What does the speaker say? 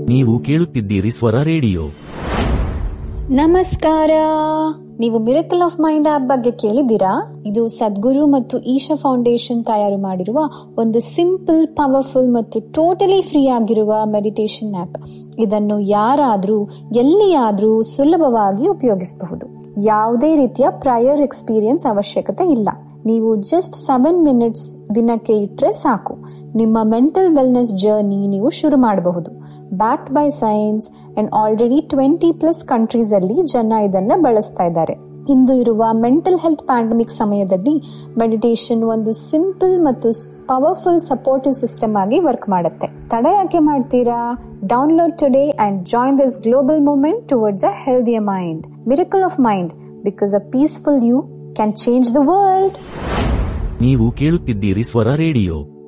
ನೀವು ಕೇಳುತ್ತಿದ್ದೀರಿ ಸ್ವರ ರೇಡಿಯೋ ನಮಸ್ಕಾರ ನೀವು ಮಿರಕಲ್ ಆಫ್ ಮೈಂಡ್ ಆಪ್ ಬಗ್ಗೆ ಕೇಳಿದ್ದೀರಾ ಇದು ಸದ್ಗುರು ಮತ್ತು ಈಶಾ ಫೌಂಡೇಶನ್ ತಯಾರು ಮಾಡಿರುವ ಒಂದು ಸಿಂಪಲ್ ಪವರ್ಫುಲ್ ಮತ್ತು ಟೋಟಲಿ ಫ್ರೀ ಆಗಿರುವ ಮೆಡಿಟೇಷನ್ ಆಪ್ ಇದನ್ನು ಯಾರಾದ್ರೂ ಎಲ್ಲಿಯಾದ್ರೂ ಸುಲಭವಾಗಿ ಉಪಯೋಗಿಸಬಹುದು ಯಾವುದೇ ರೀತಿಯ ಪ್ರಯರ್ ಎಕ್ಸ್ಪೀರಿಯನ್ಸ್ ಅವಶ್ಯಕತೆ ಇಲ್ಲ ನೀವು ಜಸ್ಟ್ ಸೆವೆನ್ ಮಿನಿಟ್ಸ್ ದಿನಕ್ಕೆ ಇಟ್ರೆ ಸಾಕು ನಿಮ್ಮ ಮೆಂಟಲ್ ವೆಲ್ನೆಸ್ ಜರ್ನಿ ನೀವು ಶುರು ಮಾಡಬಹುದು backed by science and already twenty plus countries ಅಲ್ಲಿ ಜನ ಇದನ್ನ ಬಳಸ್ತಾ ಇದ್ದಾರೆ ಇಂದು ಇರುವ ಮೆಂಟಲ್ ಹೆಲ್ತ್ ಪ್ಯಾಂಡಮಿಕ್ ಸಮಯದಲ್ಲಿ ಮೆಡಿಟೇಷನ್ ಒಂದು ಸಿಂಪಲ್ ಮತ್ತು ಪವರ್ಫುಲ್ ಸಪೋರ್ಟಿವ್ ಸಿಸ್ಟಮ್ ಆಗಿ ವರ್ಕ್ ಮಾಡುತ್ತೆ ತಡ ಯಾಕೆ ಮಾಡ್ತೀರಾ download today and join this global movement towards a healthier mind miracle of mind because a peaceful you can change the world ನೀವು ಕೇಳುತ್ತಿದ್ದೀರಿ ಸ್ವರ ರೇಡಿಯೋ